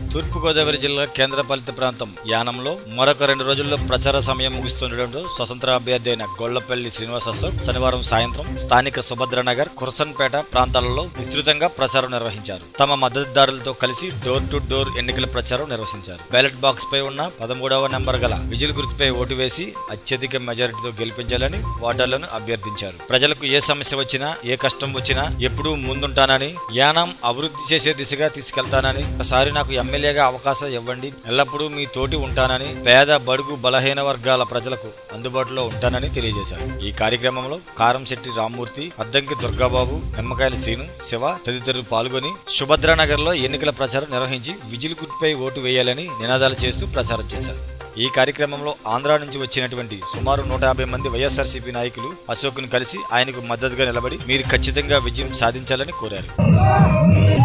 తూర్పుగోదావరి జిల్లా కేంద్రపాలిత ప్రాంతం యానంలో మరొక రెండు రోజుల్లో ప్రచార సమయం ముగుస్తుండటంతో స్వతంత్ర అభ్యర్థి అయిన గొళ్లపల్లి శ్రీనివాస్ అశోక్ శనివారం సాయంత్రం స్థానిక సుభద్రనగర్ కురసన్పేట ప్రాంతాలలో విస్తృతంగా ప్రచారం నిర్వహించారు తమ మద్దతుదారులతో కలిసి డోర్ టు డోర్ ఎన్నికల ప్రచారం నిర్వహించారు బ్యాలెట్ బాక్స్ పై ఉన్న పదమూడవ నెంబర్ గల విజిల్ గుర్తుపై ఓటు వేసి అత్యధిక మెజారిటీతో గెలిపించాలని ఓటర్లను అభ్యర్థించారు ప్రజలకు ఏ సమస్య వచ్చినా ఏ కష్టం వచ్చినా ఎప్పుడూ ముందుంటానని యానం అభివృద్ధి చేసే దిశగా తీసుకెళ్తానని ఒకసారి నాకు ఎమ్మెల్యేగా అవకాశం ఇవ్వండి ఎల్లప్పుడూ మీ తోటి ఉంటానని పేద బడుగు బలహీన వర్గాల ప్రజలకు అందుబాటులో ఉంటానని తెలియజేశారు ఈ కార్యక్రమంలో కారంశెట్టి రామ్మూర్తి అద్దంకి దుర్గాబాబు నిమ్మకాయల శ్రీను శివ తదితరులు పాల్గొని సుభద్రానగర్ లో ఎన్నికల ప్రచారం నిర్వహించి విజిల్ గుర్తుపై ఓటు వేయాలని నినాదాలు చేస్తూ ప్రచారం చేశారు ఈ కార్యక్రమంలో ఆంధ్ర నుంచి వచ్చినటువంటి సుమారు నూట యాభై మంది వైఎస్ఆర్సీపీ నాయకులు అశోక్ను కలిసి ఆయనకు మద్దతుగా నిలబడి మీరు ఖచ్చితంగా విజయం సాధించాలని కోరారు